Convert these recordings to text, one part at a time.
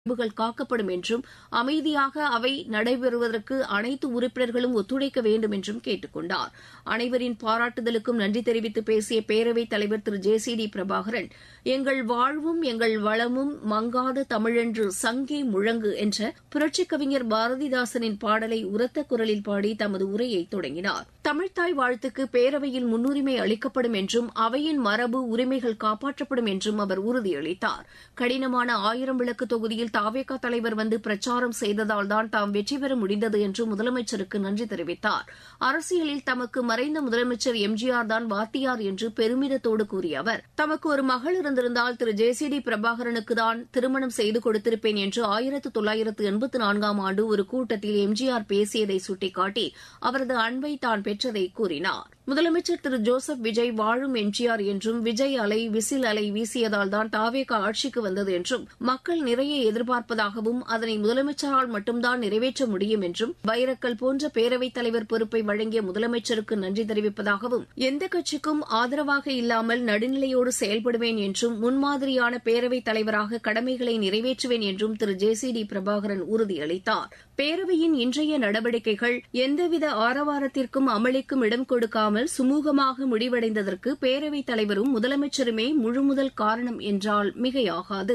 மரபுகள் காக்கப்படும் என்றும் அமைதியாக அவை நடைபெறுவதற்கு அனைத்து உறுப்பினர்களும் ஒத்துழைக்க வேண்டும் என்றும் கேட்டுக் கொண்டார் அனைவரின் பாராட்டுதலுக்கும் நன்றி தெரிவித்து பேசிய பேரவைத் தலைவர் Thiru J C D Prabhakaran எங்கள் வாழ்வும் எங்கள் வளமும் மங்காத தமிழென்று சங்கே முழங்கு என்ற புரட்சிக் கவிஞர் பாரதிதாசனின் பாடலை உரத்த குரலில் பாடி தமது உரையை தொடங்கினார் தமிழ்த்தாய் வாழ்த்துக்கு பேரவையில் முன்னுரிமை அளிக்கப்படும் என்றும் அவையின் மரபு உரிமைகள் காப்பாற்றப்படும் என்றும் அவர் உறுதியளித்தார் கடினமான ஆயிரம் விளக்கு தொகுதியில் தாவேகா தலைவர் வந்து பிரச்சாரம் செய்ததால்தான் தாம் வெற்றி பெற முடிந்தது என்று முதலமைச்சருக்கு நன்றி தெரிவித்தார் அரசியலில் தமக்கு மறைந்த முதலமைச்சர் எம்ஜிஆர் தான் வாத்தியார் என்று பெருமிதத்தோடு கூறிய அவர் தமக்கு ஒரு மகள் இருந்திருந்தால் திரு ஜே சி டி பிரபாகரனுக்கு தான் திருமணம் செய்து கொடுத்திருப்பேன் என்று ஆயிரத்து தொள்ளாயிரத்து எண்பத்து நான்காம் ஆண்டு ஒரு கூட்டத்தில் எம்ஜிஆர் பேசியதை சுட்டிக்காட்டி அவரது அன்பை தான் பெற்றதை கூறினார் முதலமைச்சர் திரு ஜோசப் விஜய் வாழும் எம்ஜிஆர் என்றும் விஜய் அலை விசில் அலை வீசியதால் தான் தாவேகா ஆட்சிக்கு வந்தது என்றும் மக்கள் நிறைய எதிர்பார்ப்பதாகவும் அதனை முதலமைச்சரால் மட்டும்தான் நிறைவேற்ற முடியும் என்றும் வைரக்கல் போன்ற பேரவைத் தலைவர் பொறுப்பை வழங்கிய முதலமைச்சருக்கு நன்றி தெரிவிப்பதாகவும் எந்த கட்சிக்கும் ஆதரவாக இல்லாமல் நடுநிலையோடு செயல்படுவேன் என்றும் முன்மாதிரியான பேரவைத் தலைவராக கடமைகளை நிறைவேற்றுவேன் என்றும் Thiru J C D Prabhakaran உறுதியளித்தார் பேரவையின் இன்றைய நடவடிக்கைகள் எந்தவித ஆரவாரத்திற்கும் அமளிக்கும் இடம் கொடுக்காமல் சுமூகமாக முடிவடைந்ததற்கு பேரவைத் தலைவரும் முதலமைச்சருமே முழுமுதல் காரணம் என்றால் மிகையாகாது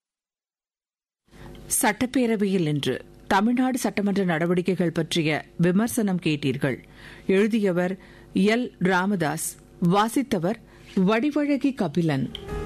சட்டப்பேரவையில் இன்று தமிழ்நாடு சட்டமன்ற நடவடிக்கைகள் பற்றிய விமர்சனம் கேட்டீர்கள் எழுதியவர் எல் ராமதாஸ் வாசித்தவர் வடிவழகி கபிலன்